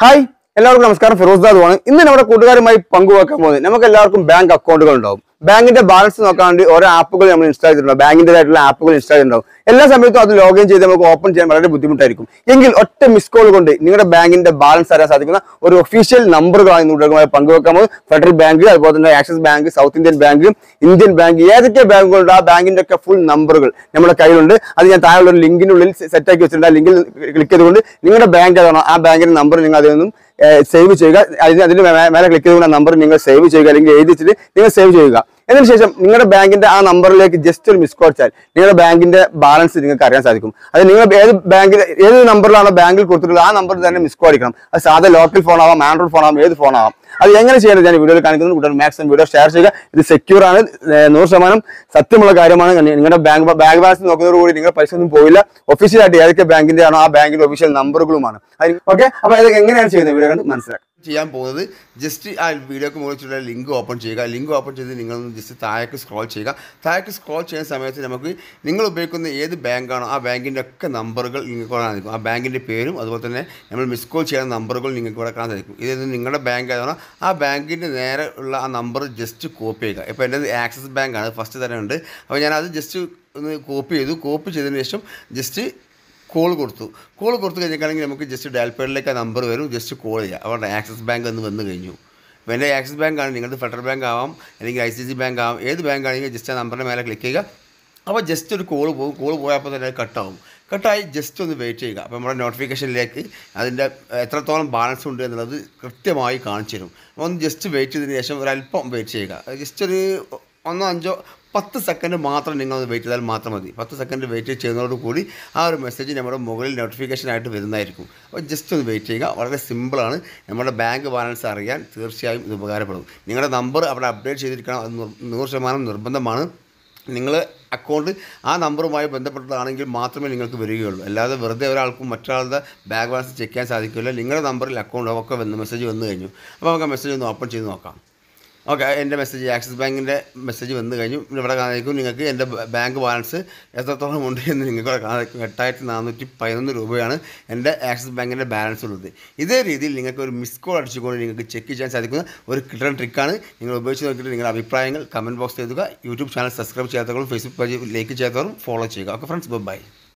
hi എല്ലാവർക്കും നമസ്കാരം ഫിറോസ് ദാദുവാണ് ഇന്ന് നമ്മുടെ കൂട്ടുകാരുമായി പങ്കുവെക്കാൻ പോകുന്നത് നമുക്ക് എല്ലാവർക്കും ബാങ്ക് അക്കൗണ്ടുകൾ ഉണ്ടാവും ബാങ്കിന്റെ ബാലൻസ് നോക്കാൻ വേണ്ടി ഓരോ ആപ്പുകൾ നമ്മൾ ഇൻസ്റ്റാൾ ചെയ്തിട്ടുണ്ടാവും ബാങ്കിന്റേതായിട്ടുള്ള ആപ്പുകൾ ഇൻസ്റ്റാൾ ചെയ്തിട്ടുണ്ടാവും എല്ലാ സമയത്തും അത് ലോഗിൻ ചെയ്ത് നമുക്ക് ഓപ്പൺ ചെയ്യാൻ വളരെ ബുദ്ധിമുട്ടായിരിക്കും എങ്കിൽ ഒറ്റ മിസ് കോൾ കൊണ്ട് നിങ്ങളുടെ ബാങ്കിന്റെ ബാലൻസ് അറിയാൻ സാധിക്കുന്ന ഒരു ഒഫീഷ്യൽ നമ്പറുകളാണ് ഇന്ന് കൂട്ടുകാരുമായി പങ്കുവെക്കാൻ പോകുന്നത് ഫെഡറൽ ബാങ്ക് അതുപോലെ തന്നെ Axis bank South Indian bank Indian bank ഏതൊക്കെ ബാങ്കുകളുണ്ട് ആ ബാങ്കിന്റെ ഒക്കെ ഫുൾ നമ്പറുകൾ നമ്മുടെ കയ്യിലുണ്ട് അത് ഞാൻ താഴെ ഒരു ലിങ്കിനുള്ളിൽ സെറ്റ് ആക്കി വെച്ചിട്ടുണ്ട് ആ ലിങ്കിൽ ക്ലിക്ക് ചെയ്തുകൊണ്ട് നിങ്ങളുടെ ബാങ്ക് ഏതാണോ ആ ബാങ്കിന്റെ നമ്പർ നിങ്ങൾ അതിൽ നിന്നും സേവ് ചെയ്യുക അതിന് അതിന് മേ- മേലെ ക്ലിക്ക് ചെയ്തുകൊണ്ട് നമ്പർ നിങ്ങൾ സേവ് ചെയ്യുക അല്ലെങ്കിൽ എഴുതി വെച്ചിട്ട് നിങ്ങൾ സേവ് ചെയ്യുക അതിന് ശേഷം നിങ്ങളുടെ ബാങ്കിന്റെ ആ നമ്പറിലേക്ക് ജസ്റ്റ് ഒരു മിസ് കോൾ വെച്ചാൽ നിങ്ങളുടെ ബാങ്കിന്റെ ബാലൻസ് നിങ്ങൾക്ക് അറിയാൻ സാധിക്കും അത് നിങ്ങൾ ഏത് ബാങ്കിൽ ഏത് നമ്പറിലാണോ ബാങ്കിൽ കൊടുത്തിട്ടുള്ളത് ആ നമ്പറിൽ തന്നെ മിസ് കോൾ അടിക്കണം അത് സാധാ ലോക്കൽ ഫോൺ ആവാം ആൻഡ്രോയിഡ് ഫോൺ ആവാം ഏത് ഫോൺ ആവാം അത് എങ്ങനെ ചെയ്യേണ്ടത് ഞാൻ വീഡിയോയിൽ കാണിക്കുന്നു കൂടുതൽ മാക്സിമം വീഡിയോ ഷെയർ ചെയ്യുക ഇത് സെക്യൂർ ആണ് ഏർ നൂറ് ശതമാനം സത്യമുള്ള കാര്യമാണ് നിങ്ങളുടെ ബാങ്ക് ബാങ്ക് ബാലൻസ് നോക്കുന്നതോടുകൂടി നിങ്ങൾ പൈസ ഒന്നും പോയില്ല ഒഫീഷ്യലായിട്ട് ഏതൊക്കെ ബാങ്കിന്റെ ആണോ ആ ബാങ്കിന്റെ ഒഫീഷ്യൽ നമ്പറുകളുമാണ് ഓക്കെ അപ്പൊ ഇത് എങ്ങനെയാണ് ചെയ്യുന്നത് വീഡിയോ കണ്ട് മനസ്സിലാക്കാം ചെയ്യാൻ പോകുന്നത് ജസ്റ്റ് ആ വീഡിയോക്ക് മുകളിലുള്ള ലിങ്ക് ഓപ്പൺ ചെയ്യുക ലിങ്ക് ഓപ്പൺ ചെയ്ത് നിങ്ങൾ ജസ്റ്റ് താഴേക്ക് സ്ക്രോൾ ചെയ്യുക താഴേക്ക് സ്ക്രോൾ ചെയ്യുന്ന സമയത്ത് നമുക്ക് നിങ്ങൾ ഉപയോഗിക്കുന്ന ഏത് ബാങ്കാണോ ആ ബാങ്കിൻ്റെ ഒക്കെ നമ്പറുകൾ നിങ്ങൾക്ക് കാണാൻ സാധിക്കും ആ ബാങ്കിൻ്റെ പേരും അതുപോലെ തന്നെ നമ്മൾ മിസ് കോൾ ചെയ്യുന്ന നമ്പറുകൾ നിങ്ങൾക്ക് ഇവിടെ കാണാൻ സാധിക്കും ഇത് നിങ്ങളുടെ ബാങ്ക് ഏതാണോ ആ ബാങ്കിൻ്റെ നേരെ ഉള്ള ആ നമ്പർ ജസ്റ്റ് കോപ്പി ചെയ്യുക ഇപ്പോൾ എൻ്റെ ആക്സിസ് ബാങ്കാണ് ഫസ്റ്റ് തന്നെ ഉണ്ട് അപ്പോൾ ഞാനത് ജസ്റ്റ് ഒന്ന് കോപ്പി ചെയ്തു കോപ്പി ചെയ്തതിന് ശേഷം ജസ്റ്റ് കോൾ കൊടുത്തു കോൾ കൊടുത്തു കഴിഞ്ഞിട്ടാണെങ്കിൽ നമുക്ക് ജസ്റ്റ് ഡയൽ പേഡിലേക്ക് ആ നമ്പർ വരും ജസ്റ്റ് കോൾ ചെയ്യുക അവിടെ ആക്സിസ് ബാങ്ക് എന്ന് വന്നു കഴിഞ്ഞു ഇപ്പോൾ എൻ്റെ ആക്സിസ് ബാങ്ക് ആണ് നിങ്ങളുടെ ഫെഡറൽ ബാങ്ക് ആവാം അല്ലെങ്കിൽ ഐ സി സി ബാങ്ക് ആവാം ഏത് ബാങ്ക് ആണെങ്കിൽ ജസ്റ്റ് ആ നമ്പറിൻ്റെ മേലെ ക്ലിക്ക് ചെയ്യുക അപ്പോൾ ജസ്റ്റ് ഒരു കോൾ പോകും കോൾ പോയപ്പോൾ തന്നെ കട്ടാവും കട്ടായി ജസ്റ്റ് ഒന്ന് വെയിറ്റ് ചെയ്യുക അപ്പോൾ നമ്മുടെ നോട്ടിഫിക്കേഷനിലേക്ക് അതിൻ്റെ എത്രത്തോളം ബാലൻസ് ഉണ്ട് എന്നുള്ളത് കൃത്യമായി കാണിച്ചു തരും അപ്പോൾ ഒന്ന് ജസ്റ്റ് വെയിറ്റ് ചെയ്തതിന് ശേഷം ഒരല്പം വെയിറ്റ് ചെയ്യുക ജസ്റ്റ് ഒരു ഒന്നോ അഞ്ചോ പത്ത് സെക്കൻഡ് മാത്രം നിങ്ങൾ വെയിറ്റ് ചെയ്താൽ മാത്രം മതി പത്ത് സെക്കൻഡ് വെയിറ്റ് ചെയ്യുന്നതോട് കൂടി ആ ഒരു മെസ്സേജ് നമ്മുടെ മുകളിൽ നോട്ടിഫിക്കേഷൻ ആയിട്ട് വരുന്നതായിരിക്കും അപ്പോൾ ജസ്റ്റ് ഒന്ന് വെയിറ്റ് ചെയ്യുക വളരെ സിമ്പിളാണ് നമ്മുടെ ബാങ്ക് ബാലൻസ് അറിയാൻ തീർച്ചയായും ഇത് ഉപകാരപ്പെടും നിങ്ങളുടെ നമ്പർ അവിടെ അപ്ഡേറ്റ് ചെയ്തിരിക്കണം അത് നൂറ് നൂറ് ശതമാനം നിർബന്ധമാണ് നിങ്ങൾ അക്കൗണ്ട് ആ നമ്പറുമായി ബന്ധപ്പെട്ടതാണെങ്കിൽ മാത്രമേ നിങ്ങൾക്ക് വരികയുള്ളൂ അല്ലാതെ വെറുതെ ഒരാൾക്കും മറ്റൊരാളുടെ ബാങ്ക് ബാലൻസ് ചെക്ക് ചെയ്യാൻ സാധിക്കില്ല നിങ്ങളുടെ നമ്പറിൽ അക്കൗണ്ട് ഒക്കെ വന്ന് മെസ്സേജ് വന്നു കഴിഞ്ഞു അപ്പോൾ നമുക്ക് ആ മെസ്സേജ് ഒന്ന് ഓപ്പൺ ചെയ്ത് നോക്കാം ഓക്കെ എൻ്റെ മെസ്സേജ് ആക്സിസ് ബാങ്കിൻ്റെ മെസ്സേജ് വന്നു കഴിഞ്ഞു ഇവിടെ കാണിക്കും നിങ്ങൾക്ക് എൻ്റെ ബ- ബാങ്ക് ബാലൻസ് എത്രത്തോളം ഉണ്ട് എന്ന് നിങ്ങൾക്ക് ഇവിടെ കാണിക്കും എട്ടായിരത്തി നാനൂറ്റി പതിനൊന്ന് രൂപയാണ് എൻ്റെ ആക്സിസ് ബാങ്കിൻ്റെ ബാലൻസ് ഉള്ളത് ഇതേ രീതിയിൽ നിങ്ങൾക്ക് ഒരു മിസ് കോൾ അടിച്ചുകൊണ്ട് നിങ്ങൾക്ക് ചെക്ക് ചെയ്യാൻ സാധിക്കുന്ന ഒരു കിട്ടൺ ട്രിക്കാണ് നിങ്ങൾ ഉപയോഗിച്ച് നോക്കിയിട്ട് നിങ്ങളുടെ അഭിപ്രായങ്ങൾ കമൻറ്റ് ബോക്സ് ചെയ്തുക യൂട്യൂബ് ചാനൽ സബ്സ്ക്രൈബ് ചെയ്യാത്തവരും ഫേസ്ബുക്ക് പേജ് ലൈക്ക് ചെയ്യാത്തവരും ഫോളോ ചെയ്യുക ഓക്കെ ഫ്രണ്ട്സ് ബൈ